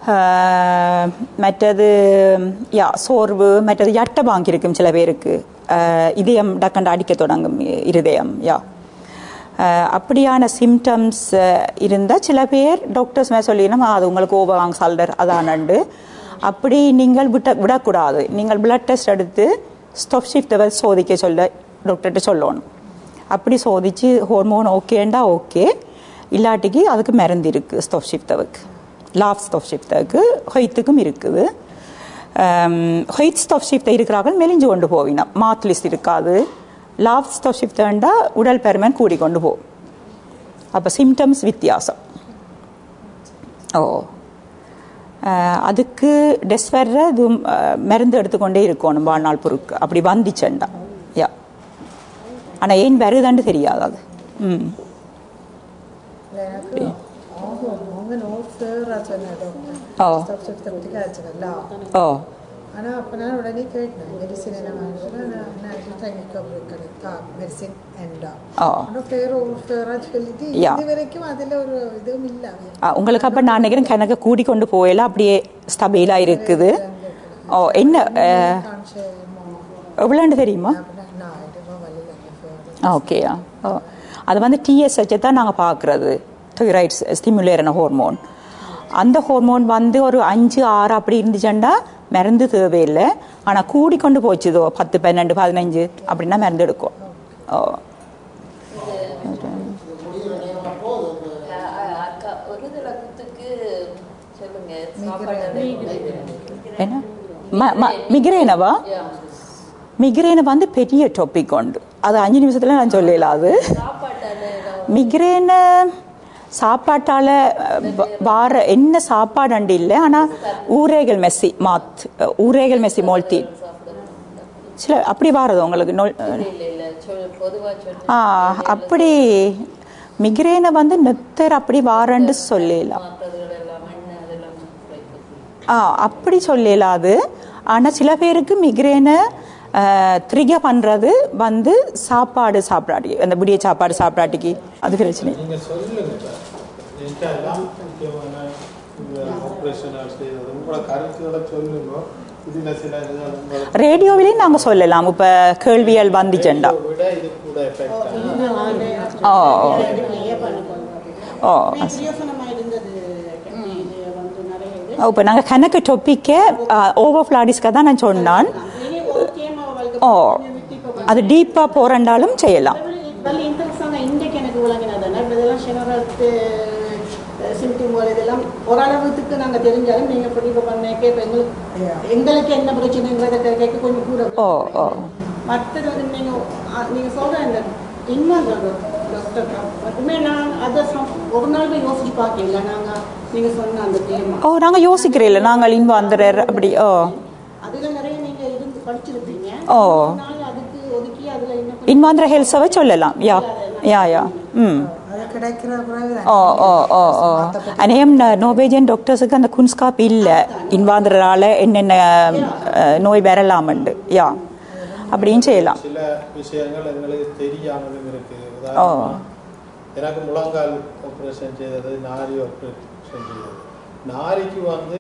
ஆஹ், மற்றது யா சோர்வு மற்றது யட்ட பாங்கி இருக்கும் சில பேருக்கு ஆஹ், இதயம் டக்கண்டு அடிக்க தொடங்கும் இ- இருதயம் யா ஆஹ், அப்படியான சிம்டம்ஸ் இருந்தால் சில பேர் டாக்டர்ஸ் மேலே சொல்லிடணும் அது உங்களுக்கு ஓவராங் சல்டர் அதானண்டு அப்படி நீங்கள் விட்ட விடக்கூடாது நீங்கள் பிளட் டெஸ்ட் எடுத்து ஸ்டொப் ஷிஃப்ட்டை சோதிக்க சொல்ல டாக்டர்கிட்ட சொல்லணும் அப்படி சோதிச்சு ஹோர்மோன் ஓகேண்டா ஓகே இல்லாட்டிக்கு அதுக்கு மருந்து இருக்குது ஸ்டொப் ஷிஃப்டவுக்கு லாஃப் ஸ்டொப் ஷிஃப்டவுக்கு ஹொய்த்துக்கும் இருக்குது ஹொய்த் ஸ்டொப் ஷிஃப்ட் இருக்கிறார்கள் மெலிஞ்சு கொண்டு போவினா மாத் லிஸ்ட் இருக்காது லாஃப் ஸ்டொப் ஷிஃப்டா உடல் பெருமன் கூடி கொண்டு போகும் அப்போ சிம்டம்ஸ் வித்தியாசம் ஓ அஹ், அதுக்கு டெஸ் வர்ற இது அஹ், மருந்து எடுத்துக்கொண்டே இருக்கணும் வாழ்நாள் பொருட்கள் அப்படி வந்துச்சண்டா யா ஆனால் ஏன் வருதான்னு தெரியாது அது ம் எனக்கு ஆகும் அவங்க நோட்ஸாக சொன்னேன் டாக்டர் ஓ ஸ்டாப் ஷிஃப்ட் பற்றி காய்ச்சல ஓ ஆனால் அப்போ நான் உடனே கேட்டேன் மெடிசின் என்ன வாங்கினா நான் கிடைக்கா மெடிசின் எண்டா ஓ ஆனால் ஃபேர் ஓவர் ஃபேராக சொல்லிட்டு Yeah. இது வரைக்கும் அதில் ஒரு இதுவும் இல்லை ஆ, உங்களுக்கு அப்போ நான் நினைக்கிறேன் கணக்கு கூடி கொண்டு போயில அப்படியே ஸ்டபீலாக இருக்குது ஓ என்ன அஹ், எவ்வளோன்னு தெரியுமா நான் இதுவும் வழியில் ஓகேயா ஓ அது வந்து டிஎஸ்ஹெச்சை தான் நாங்கள் பார்க்குறது தைராய்ட்ஸ் ஸ்டிமுலேரன ஹார்மோன் அந்த ஹார்மோன் வந்து ஒரு அஞ்சு ஆறு அப்படி இருந்துச்சுன்னா மருந்து தேவையில்லை ஆனால் கூடி கொண்டு போச்சுதோ பத்து பன்னெண்டு பதினஞ்சு அப்படின்னா மருந்து எடுக்கும் ஓ அக்கா ஒரு லட்சத்துக்கு சொல்லுங்க சாப்பாடு என்ன ம- ம- மிக்ரேனவா மிக்ரேனை வந்து பெரிய டாபிக் உண்டு அது அஞ்சு நிமிஷத்தில் நான் சொல்லல அது மிக்ரேனை சாப்பாட்டால் வார என்ன சாப்பாடு இல்லை ஆனால் ஊரேகள் மெஸ்ஸி மாத் ஊரேகள் மெஸ்ஸி மோல்த்தி சில அப்படி வாரது உங்களுக்கு நோய் இல்ல இல்ல சொல் பொதுவா சொல்லு ஆ அப்படி மிக்ரேனை வந்து நெத்தர் அப்படி வாரன்னு சொல்லலாம் மாற்றதுகள் எல்லாம் மண் அதெல்லாம் குறைக்கிறது ஆ அப்படி சொல்லலாது ஆனால் சில பேருக்கு மிக்ரேனை த்ரிக பண்ணுறது வந்து சாப்பாடு சாப்பிடாட்டி அந்த விடிய சாப்பாடு சாப்பிடாட்டிக்கு அது பிரச்சனை நீங்க சொல்லுங்க இப்ப. என்கிட்ட எல்லாம் முக்கியமான இந்த ஆப்ரேஷன் செய்யறது உங்களோட கருத்துக்களை சொல்லுங்க இதுல சில இதுகள் உங்களுக்கு ரேடியோவிலையும் நாங்கள் சொல்லலாம் இப்போ கேள்வியல் வந்துச்சேன்டா விட இது கூட எஃபெக்ட் ஓ ஓ இப்போ நாங்கள் கணக்கு டொப்பிக்கை ஓவர் ஃப்ளாடிஸ்க்காக தான் நான் சொன்னான் ஓ அது டீப்பாக போகிறண்டாலும் செய்யலாம் வலி இன்ட்ரெஸ்டான இன்றைக்கு எனக்கு விளங்கினதானே இப்போ இதெல்லாம் ஷெனரத்து சிம்டம்கள் இதெல்லாம் ஓரளவுக்கு நாங்கள் தெரிஞ்சாலும் நீங்கள் பதிவு பண்ண கேட்ப எங்களுக்கு எங்களுக்கு என்ன பிரச்சனைங்கிறத கே- கேட்க கொஞ்சம் கூட ஓ ஓ மற்றது வந்து நீங்கள் நீங்கள் சொல்கிற இந்த இன்னும் டாக்டர் மட்டுமே நான் அதை சம்- ஒரு நாள் போய் யோசிச்சு பார்க்கல நாங்கள் நீங்கள் சொன்ன அந்த தேமா ஓ நாங்கள் யோசிக்கிறே இல்லை நாங்கள் இன்ப வந்துடுற அப்படி ஓ அதில் நிறைய நீங்கள் இருந்து படிச்சிருப்பீங்க ஓ ஒரு நாள் அதுக்கு ஒதுக்கி அதில் இன்னும் கொஞ்சம் இன்வாந்திர ஹெல்ஸாவே சொல்லலாம் யா யா யா ம் அது கிடைக்கிற பிறகு ஓ ஓ ஓ ஓ அநேகம் நோபேஜியன் டாக்டர்ஸுக்கு அந்த குன்ஸ்காப் இல்லை இன்வாந்திரால என்னென்ன அஹ், நோய் வரலாமண்டு யா அப்படியும் செய்யலாம் சில விஷயங்கள் எங்களுக்கு தெரியாமலும் இருக்கு ஓ. உதாரணமா எனக்கு முழங்கால் ஆப்ரேஷன் செய்தது நாரி ஆப்ரேஷன் செய்தது நாரிக்கு வந்து